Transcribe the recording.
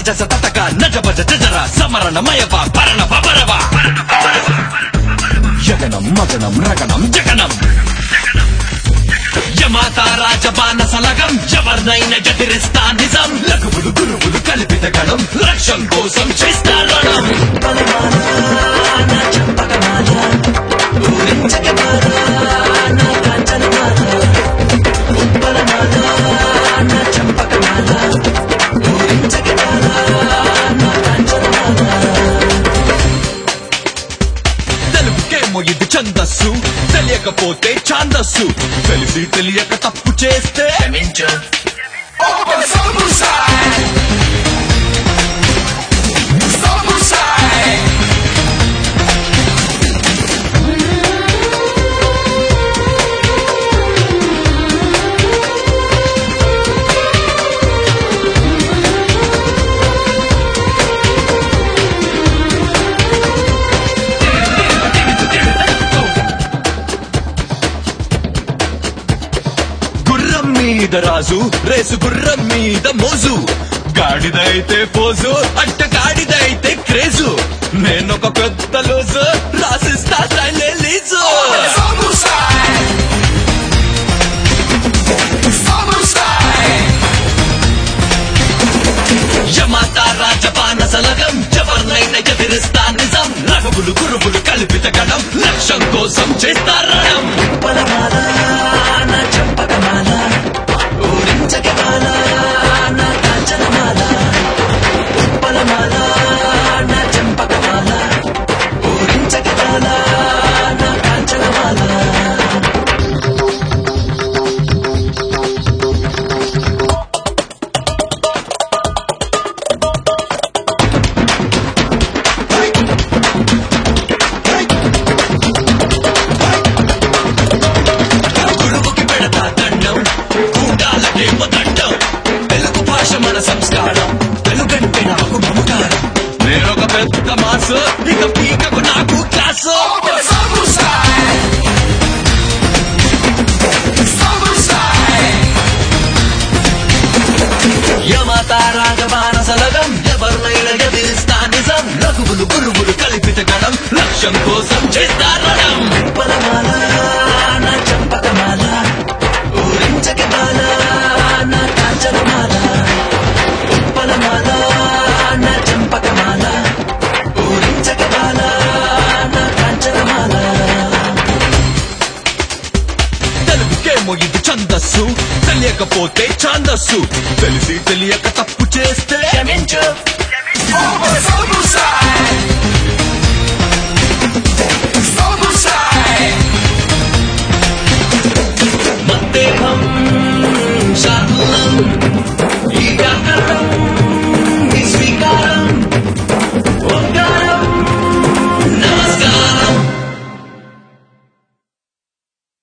జస తతక నజ భజ జజర సమరణ మయవ పరణ పరవ యగనం మగనం రగణం జగనం యమాత రాజబాన సలగం ఎవరినైన జటిరిస్తా నిజం లఘువులు గురువులు కల్పిత గణం లక్ష్యం కోసం చేస్తారణం తెలుగుకేమో ఇది ఛందస్సు తెలియకపోతే ఛాందస్సు తెలిసి తెలియక తప్పు చేస్తే క్షమించు Open Samusai! Samusai! గుర్రం మీద రాజు రేసు గుర్రం మీద మోజు గాడిదైతే పోజు అట్ట గాడిదైతే క్రేజు నేనొక పెద్ద లోజు రాసిస్తా స్టైలే లీజు Samusai! Samusai! యమాత రాజపాన సలగం ఎవరినైన ఎదిరిస్తా నిజం రఘువులు గురువులు కల్పిత గణం లక్ష్యం కోసం చేస్తారణం గురువుకి పెడతా దండం కూటాలకేమో దండం తెలుగు భాష మన సంస్కారం తెలుగంటే నాకు మమకారం నేనొక పెద్ద మాసు ఇక పీకకు నాకు క్లాసు Open Samusai! Samusai! యమాత రాజబాన సలగం ఎవరినైనా ఎదిరిస్తా నిజం రఘువులు గురువులు కల్పిత గణం లక్ష్యం కోసం చేస్తారణం తెలుగుకేమో ఇది ఛందస్సు తెలియకపోతే ఛాందస్సు తెలిసి తెలియక తప్పు చేస్తే క్షమించు Open